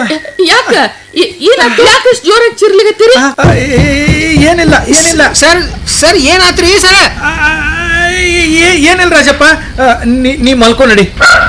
ಯಾಕ ಏ- ಏನಾಯ್ತು ಯಾಕ ಇಷ್ಟ್ ಜೋರಾಗಿ ಚಿರ್ಲಿಗತ್ತೀರಿ ಆ, ಆ, ಏ- ಏನಿಲ್ಲ ಏನಿಲ್ಲ ಸರ್ ಸರ್ ಏನಾತ್ರಿ ಸರ್ ಆ, ಏ- ಏ- ಏನಿಲ್ಲ ರಾಜಪ್ಪ ಆ, ನೀ ನೀ ಮಲ್ಕೊ ನಡಿ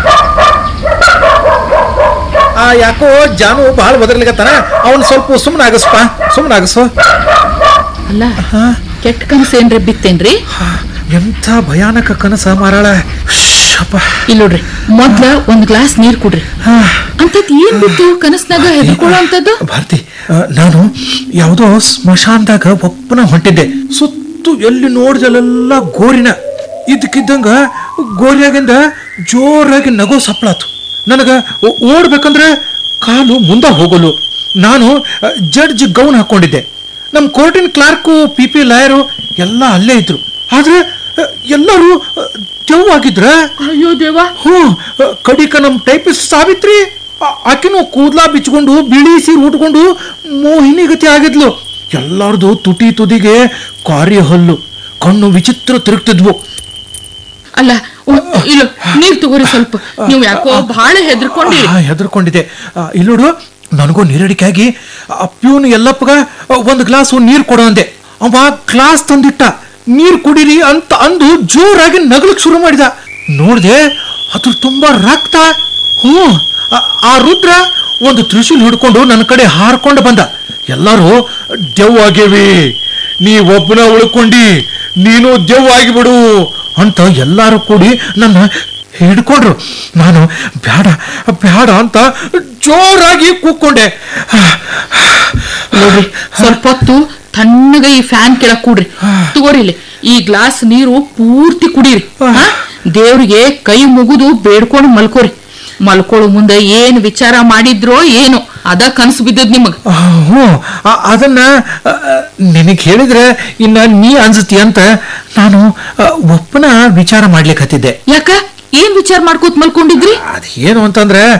ಆ ಯಾಕೋ ಜಾನು ಬಹಳ ಬದರ್ಲಿಕತ್ತಾನ ಅವನ್ ಸ್ವಲ್ಪ ಸುಮ್ಮನೆ ಆಗಸ್ಪ ಸುಮ್ಮನೆ ಆಗಸು ಅಲ್ಲ ಕೆಟ್ಟ ಕನಸು ಏನ್ರಿ ಬಿತ್ತೇನ್ರಿ ಎಂಥ ಭಯಾನಕ ಕನಸ ಮಾರಾಳ ಶಪ್ಪ ಇಲ್ಲಿ ನೋಡ್ರಿ ಮೊದ್ಲ ಒಂದ್ ಗ್ಲಾಸ್ ನೀರ್ ಕುಡ್ರಿ ಹಾ. ಅಂತದ್ ಏನ್ ಬಿತ್ತು ಕನಸ್ನಾಗ ಹೆದರ್ಕೊಳ್ಳೋ ಅಂತದ್ದು ಭಾರತಿ ಆ, ನಾನು ಯಾವುದೋ ಸ್ಮಶಾನದಾಗ ಒಪ್ಪನ ಹೊಂಟಿದ್ದೆ ಸುತ್ತು ಎಲ್ಲಿ ನೋಡ್ದಲ್ಲೆಲ್ಲ ಗೋರಿನ ಇದಕ್ಕಿದ್ದಂಗ ಗೋರಿಯಾಗಿಂದ ಜೋರಾಗಿ ನಗೋ ಸಪ್ಳಾತು ನನಗ ಓ- ಓಡ್ಬೇಕಂದ್ರೆ ಕಾಲು ಮುಂದೆ ಹೋಗಲು ನಾನು ಆ, ಜಡ್ಜ್ ಗೌನ್ ಹಾಕೊಂಡಿದ್ದೆ ನಮ್ಮ ಕೋರ್ಟಿನ ಕ್ಲಾರ್ಕು ಪಿ ಪಿ ಲಾಯರು ಎಲ್ಲ ಅಲ್ಲೇ ಇದ್ರು ಆದ್ರೆ ಆ, ಎಲ್ಲರೂ ಆ, ದೆವ್ವಾಗಿದ್ರ ಅಯ್ಯೋ ದೇವಾ ಹ್ಞೂ ಕಡಿಕ ನಮ್ಮ ಟೈಪಿಸ್ಟ್ ಸಾವಿತ್ರಿ ಆ- ಆಕಿನೂ ಕೂದ್ಲಾ ಬಿಚ್ಕೊಂಡು ಬಿಳಿ ಸೀರೆ ಉಟ್ಕೊಂಡು ಮೋಹಿನಿ ಗತಿ ಆಗಿದ್ಲು ಎಲ್ಲಾರ್ದು ತುಟಿ ತುದಿಗೆ ಕಾರ್ಯ ಹಲ್ಲು ಕಣ್ಣು ವಿಚಿತ್ರ ತಿರುಗ್ತಿದ್ವು ಅಲ್ಲ ಒ- ಇಲ್ಲ ನೀರ್ ತಗೋರಿ ಸ್ವಲ್ಪ ನೀವು ಯಾಕೋ ಬಹಳ ಹೆದರ್ಕೊಂಡಿ ಆ, ಹೆದರ್ಕೊಂಡಿದ್ದೆ ಆ, ಇಲ್ಲಿ ನೋಡು ನನಗೂ ನೀರಡಿಕೆಯಾಗಿ ಆ ಪ್ಯೂನ್ ಎಲ್ಲಪ್ಪಗ ಒಂದು ಗ್ಲಾಸ್ ನೀರು ಕೊಡು ಅಂದೆ ಅವ ಗ್ಲಾಸ್ ತಂದಿಟ್ಟ ನೀರು ಕುಡೀರಿ ಅಂತ ಅಂದು ಜೋರಾಗಿ ನಗಲಕ್ ಶುರು ಮಾಡಿದ ನೋಡ್ದೆ ಅದ್ರ ತುಂಬಾ ರಕ್ತ ಹ್ಞೂ ಆ- ಆ ರುದ್ರ ಒಂದು ತ್ರಿಶೂಲ್ ಹಿಡ್ಕೊಂಡು ನನ್ನ ಕಡೆ ಹಾರ್ಕೊಂಡು ಬಂದ ಎಲ್ಲರೂ ದೆವ್ವಾಗೇವಿ ನೀ ಒಬ್ಬನ ಉಳ್ಕೊಂಡಿ ನೀನು ದೆವ್ವಾಗಿ ಬಿಡು ಅಂತ ಎಲ್ಲರೂ ಕೂಡಿ ನನ್ನ ಹಿಡ್ಕೊಂಡ್ರು ನಾನು ಬೇಡ ಬೇಡ ಅಂತ ಜೋರಾಗಿ ಕೂಕ್ಕೊಂಡೆ ನೋಡ್ರಿ ಸ್ವಲ್ಪ ಹೊತ್ತು ತಣ್ಣಗ ಈ ಫ್ಯಾನ್ ಕೆಳಗ್ ಕೂಡ್ರಿ ತಗೋರಿ ಇಲ್ಲಿ ಈ ಗ್ಲಾಸ್ ನೀರು ಪೂರ್ತಿ ಕುಡೀರಿ ಹಾ? ದೇವ್ರಿಗೆ ಕೈ ಮುಗಿದು ಬೇಡ್ಕೊಂಡು ಮಲ್ಕೋರಿ ಮಲ್ಕೊಳ್ಳೋ ಮುಂದೆ ಏನ್ ವಿಚಾರ ಮಾಡಿದ್ರೋ ಏನೋ ಅದ ಕನಸು ಬಿದ್ದದ್ ನಿಮಗ್ ಆ, ಹ್ಞೂ ಆ- ಅದನ್ನ ನಿನಗೆ ಹೇಳಿದ್ರೆ ಇನ್ನ ನೀ ಅನ್ಸತಿ ಅಂತ ನಾನು ಆ, ಒಪ್ಪನ ವಿಚಾರ ಮಾಡ್ಲಿಕ್ಕೆ ಹತ್ತಿದ್ದೆ ಯಾಕ ಏನ್ ವಿಚಾರ ಮಾಡ್ಕೋತ ಮಲ್ಕೊಂಡಿದ್ರಿ ಅದೇನು ಅಂತಂದ್ರೆ